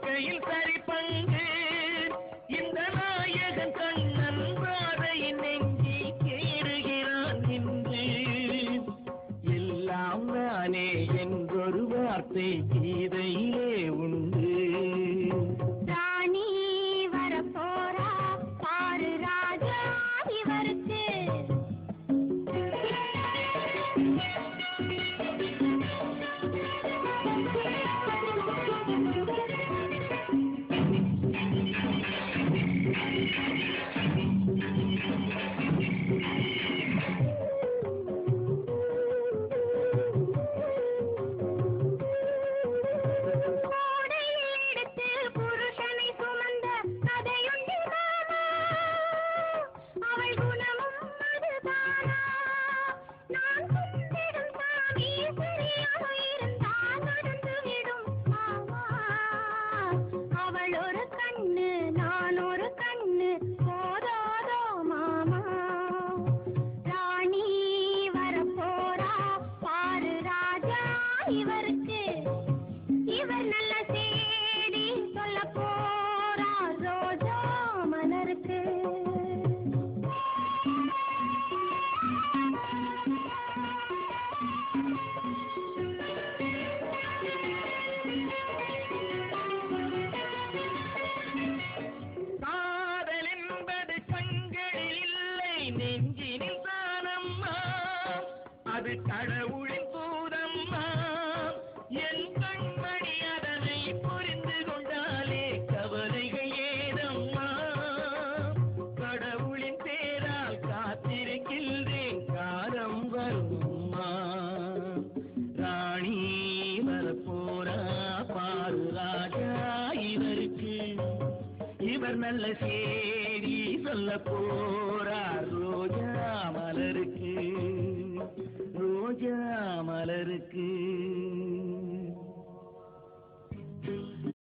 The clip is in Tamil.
வாழ்க்கையில் சரி பங்கு இந்த நாயகன் கண்ணன் ராதையின் நெஞ்சி கேடுகிறான் என்று எல்லாம் நானே என்றொரு வார்த்தை கீதையிலே உண்டு ராணி வரப்போறா பாரு ராஜா இவருக்கு கோடையில் எடுத்து புருஷனை சுமந்த கதையுண்டு மாமா அவள் குணமும் அதுதானா நான் கும்பிடும் சாமி சரியாக இருந்தால் நடந்து விடும் மாமா அவள் ஒரு கண்ணு நான் ஒரு கண்ணு போதாதோ மாமா ராணி வரப்போறா பாரு ராஜா இவருக்கு இவர் நல்ல சேடி சொல்ல போறார் ரோஜா மலருக்கு காதல் என்பது கண்களில் இல்லை நெஞ்சினில் தானம்மா அது கடவுளின் பூதம்மா என் கண்மணி அதனை புரிந்து கொண்டாலே கவலைகள் ஏதம்மா கடவுளின் பேரால் காத்திருக்கின்றேன் காலம் வரும்மா ராணி வரப்போரா பாரு ராஜா இவருக்கு இவர் நல்ல சேதி சொல்ல போறார் ரோஜா மலருக்கு ரோஜா மலருக்கு